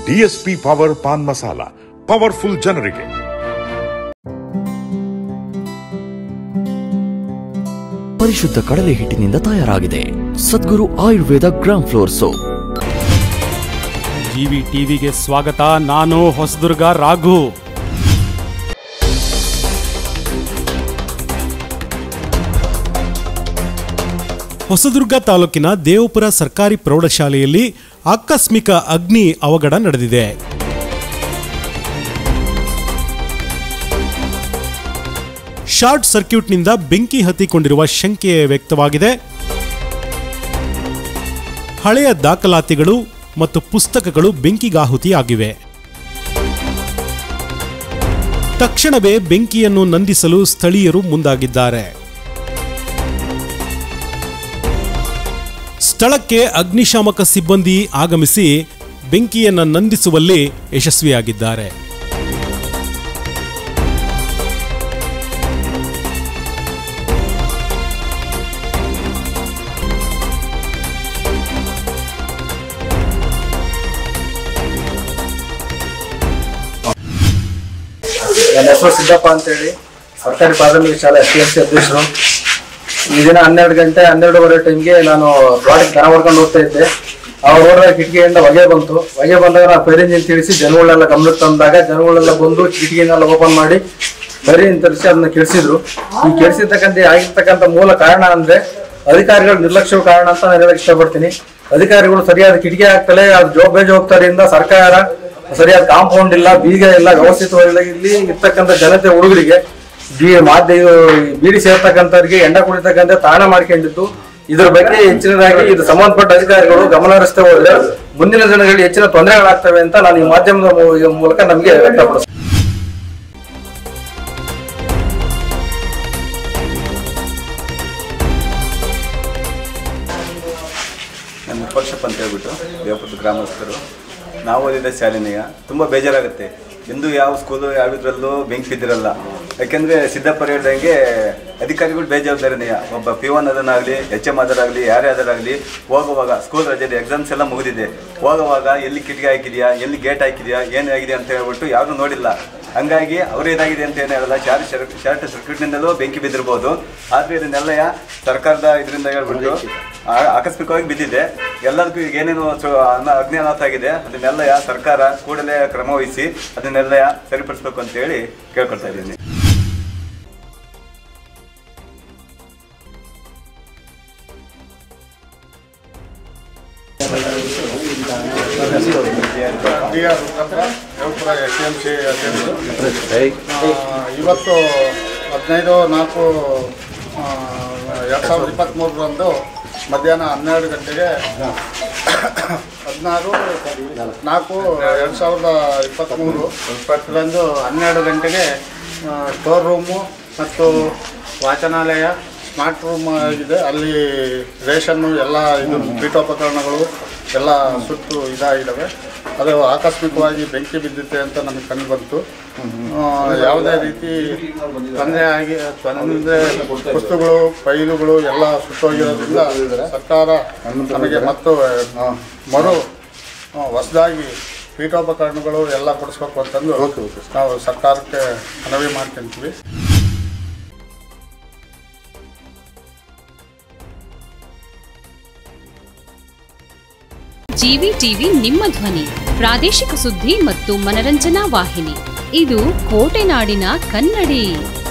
DSP power pan masala powerful ಜನರಿಗೆ ಪರಿಶುದ್ಧ ಕಡಲೆ ಹಿಟ್ಟಿನಿಂದ ತಯಾರಾಗಿದೆ Sadguru Ayurveda gram flour soap GV ಟಿವಿಗೆ ಸ್ವಾಗತ ನಾನು ಹೊಸದುರ್ಗ ರಾಘು ಹೊಸದುರ್ಗ ತಾಲೂಕಿನ ದೇವಪುರ ಸರ್ಕಾರಿ ಪ್ರೌಢಶಾಲೆಯಲ್ಲಿ ಆಕಸ್ಮಿಕ ಅಗ್ನಿ ಅವಘಡ ನಡೆದಿದೆ ಶಾರ್ಟ್ ಸರ್ಕ್ಯೂಟ್ನಿಂದ ಬೆಂಕಿ ಹತ್ತಿಕೊಂಡಿರುವ ಶಂಕೆ ವ್ಯಕ್ತವಾಗಿದೆ ಹಳೆಯ ದಾಖಲಾತಿಗಳು ಮತ್ತು ಪುಸ್ತಕಗಳು ಬೆಂಕಿಗಾಹುತಿಯಾಗಿವೆ ತಕ್ಷಣವೇ ಬೆಂಕಿಯನ್ನು ನಂದಿಸಲು ಸ್ಥಳೀಯರು ಮುಂದಾಗಿದ್ದಾರೆ ಸ್ಥಳಕ್ಕೆ ಅಗ್ನಿಶಾಮಕ ಸಿಬ್ಬಂದಿ ಆಗಮಿಸಿ ಬೆಂಕಿಯನ್ನು ನಂದಿಸುವಲ್ಲಿ ಯಶಸ್ವಿಯಾಗಿದ್ದಾರೆ ನನ್ನ ಹೆಸರು ಸಿದ್ದಪ್ಪ ಅಂತೇಳಿ ಸರ್ಕಾರಿ ಪ್ರಾಥಮಿಕ ಶಾಲೆ ಎಸ್ ಟಿ ಎಂ ಸಿ ಅಧ್ಯಕ್ಷರು ಈ ದಿನ ಹನ್ನೆರಡು ಗಂಟೆ ಹನ್ನೆರಡೂವರೆ ಟೈಮ್ಗೆ ನಾನು ಪ್ರಾಡಕ್ಟ್ ದನ ಹೊಡ್ಕೊಂಡು ಹೋಗ್ತಾ ಇದ್ದೆ ಅವ್ರು ನೋಡಿದ್ರೆ ಕಿಟಕಿಯಿಂದ ಹೊಗೆ ಬಂತು ಹೊಗೆ ಬಂದಾಗ ನಾವು ಫೈರ್ ಇಂಜಿನ್ ತಿಳಿಸಿ ಜನಗಳೆಲ್ಲ ಗಮನಕ್ಕೆ ತಂದಾಗ ಜನಗಳೆಲ್ಲ ಬಂದು ಕಿಟಕಿನೆಲ್ಲ ಓಪನ್ ಮಾಡಿ ಫೈರ್ ಇಂಜಿನ್ ತರಿಸಿ ಅದನ್ನ ಕೆಡಿಸಿದ್ರು ಈ ಕೆಡಿಸಿರ್ತಕ್ಕಂಥ ಆಗಿರ್ತಕ್ಕಂಥ ಮೂಲ ಕಾರಣ ಅಂದ್ರೆ ಅಧಿಕಾರಿಗಳ ನಿರ್ಲಕ್ಷ್ಯ ಕಾರಣ ಅಂತ ನಾನು ಹೇಳಕ್ ಇಷ್ಟಪಡ್ತೀನಿ ಅಧಿಕಾರಿಗಳು ಸರಿಯಾದ ಕಿಟಕಿ ಹಾಕ್ತಲೇ ಅದು ಜೋ ಬೇಜವಾಬ್ದಾರಿಯಿಂದ ಸರ್ಕಾರ ಸರಿಯಾದ ಕಾಂಪೌಂಡ್ ಇಲ್ಲ ಬೀಗ ಇಲ್ಲ ವ್ಯವಸ್ಥಿತವಾಗಿ ಇಲ್ಲಿ ಇರ್ತಕ್ಕಂಥ ಜನತೆ ಹುಡುಗರಿಗೆ ಬಿ ಮಾಧ್ಯ ಇದು ಬೀಡಿ ಸೇರ್ತಕ್ಕಂಥವ್ರಿಗೆ ಎಂಡ ಕುಡಿತಕ್ಕಂಥ ತಾಣ ಮಾಡ್ಕೊಂಡಿದ್ದು ಇದ್ರ ಬಗ್ಗೆ ಹೆಚ್ಚಿನದಾಗಿ ಇದು ಸಂಬಂಧಪಟ್ಟ ಅಧಿಕಾರಿಗಳು ಗಮನ ಹರಿಸ್ತಾ ಹೋದ್ರೆ ಮುಂದಿನ ದಿನಗಳಲ್ಲಿ ಹೆಚ್ಚಿನ ತೊಂದರೆಗಳಾಗ್ತವೆ ಅಂತ ನಾನು ಈ ಮಾಧ್ಯಮದ ಮೂ- ಮೂಲಕ ನಮಗೆ ವ್ಯಕ್ತಪಡಿಸ್ತೀನಿ ನಮ್ಮ ಮುಪ್ಪಕ್ಷಪ್ಪ ಅಂತ ಹೇಳ್ಬಿಟ್ಟು ದೇವಪುರದ ಗ್ರಾಮಸ್ಥರು ನಾವು ಓದಿದ ಶಾಲೆನೆಯ ತುಂಬ ಬೇಜಾರಾಗುತ್ತೆ ಎಂದು ಯಾವ ಸ್ಕೂಲು ಯಾವುದ್ರಲ್ಲೂ ಬೆಂಕಿ ಬಿದ್ದಿರಲ್ಲ ಯಾಕೆಂದರೆ ಸಿದ್ದಪ್ಪ ಹೇಳ್ದಂಗೆ ಅಧಿಕಾರಿಗಳು ಬೇಜವಾಬ್ದಾರಿನೆಯ ಒಬ್ಬ ಪಿ ಒನ್ ಅದನ್ನಾಗಲಿ ಎಚ್ ಎಮ್ ಅದರಾಗಲಿ ಯಾರೇ ಅದರಾಗಲಿ ಹೋಗುವಾಗ ಸ್ಕೂಲ್ ರಜೆದೆ ಎಕ್ಸಾಮ್ಸ್ ಎಲ್ಲ ಮುಗಿದಿದೆ ಹೋಗುವಾಗ ಎಲ್ಲಿ ಕಿಟಕಿ ಹಾಕಿದೆಯಾ ಎಲ್ಲಿ ಗೇಟ್ ಹಾಕಿದೆಯಾ ಏನಾಗಿದೆ ಅಂತ ಹೇಳ್ಬಿಟ್ಟು ಯಾರೂ ನೋಡಿಲ್ಲ ಹಂಗಾಗಿ ಅವ್ರು ಏನಾಗಿದೆ ಅಂತ ಏನು ಹೇಳಲ್ಲ ಶಾರ್ಟ್ ಶರ್- ಶಾರ್ಟ್ ಸರ್ಕ್ಯೂಟ್ನಿಂದಲೂ ಬೆಂಕಿ ಬಿದ್ದಿರ್ಬೋದು ಆದರೆ ಇದನ್ನೆಲ್ಲ ಸರ್ಕಾರದ ಇದರಿಂದ ಹೇಳ್ಬಿಟ್ಟು ಆ- ಆಕಸ್ಮಿಕವಾಗಿ ಬಿದ್ದಿದೆ ಎಲ್ಲದಕ್ಕೂ ಈಗ ಏನೇನು ಸು- ಅನ- ಅಗ್ನಿ ಅನಾಥ ಆಗಿದೆ ಅದನ್ನೆಲ್ಲ ಯಾ ಸರ್ಕಾರ ಕೂಡಲೇ ಕ್ರಮ ವಹಿಸಿ ಅದನ್ನೆಲ್ಲ ಯಾ ಸರಿಪಡಿಸ್ಬೇಕು ಅಂತ ಹೇಳಿ ಕೇಳ್ಕೊಳ್ತಾ ಇದ್ದೀನಿ D R Rudrappa Devapura S M C ಇವತ್ತು ಹದಿನೈದು ನಾಲ್ಕು ಎರಡು ಸಾವಿರದ ಇಪ್ಪತ್ತ್ಮೂರರಂದು ಮಧ್ಯಾಹ್ನ ಹನ್ನೆರಡು ಗಂಟೆಗೆ ಹದಿನಾರು ನಾಲ್ಕು ಎರಡು ಸಾವಿರದ ಇಪ್ಪತ್ತ್ಮೂರು ಇಪ್ಪತ್ತರಂದು ಹನ್ನೆರಡು ಗಂಟೆಗೆ ಸ್ಟೋರ್ ರೂಮು ಮತ್ತು ವಾಚನಾಲಯ ಸ್ಮಾರ್ಟ್ ರೂಮ್ ಆಗಿದೆ ಅಲ್ಲಿ ರೇಷನ್ನು ಎಲ್ಲ ಇದು ಪೀಠೋಪಕರಣಗಳು ಎಲ್ಲ ಸುಟ್ಟು ಇದಾಗಿದ್ದಾವೆ ಅದು ಆಕಸ್ಮಿಕವಾಗಿ ಬೆಂಕಿ ಬಿದ್ದಿತ್ತೆ ಅಂತ ನಮಗೆ ಕಂಡು ಬಂತು ಆ, ಯಾವುದೇ ರೀತಿ ತೊಂದರೆ ಆಗಿ ತೊಂದರೆ ಪುಸ್ತಕಗಳು ಫೈಲುಗಳು ಎಲ್ಲ ಸುಟ್ಟೋಗಿರೋದ್ರಿಂದ ಸರ್ಕಾರ ನಮಗೆ ಮತ್ತು ಆ, ಮರು ಹೊಸದಾಗಿ ಪೀಠೋಪಕರಣಗಳು ಎಲ್ಲ ಕೊಡಿಸ್ಬೇಕು ಅಂತಂದು ನಾವು ಸರ್ಕಾರಕ್ಕೆ ಮನವಿ ಮಾಡ್ಕೊಂತೀವಿ ಜಿವಿ ಟಿವಿ ನಿಮ್ಮ ಧ್ವನಿ ಪ್ರಾದೇಶಿಕ ಸುದ್ದಿ ಮತ್ತು ಮನರಂಜನಾ ವಾಹಿನಿ ಇದು ಕೋಟೆನಾಡಿನ ಕನ್ನಡಿ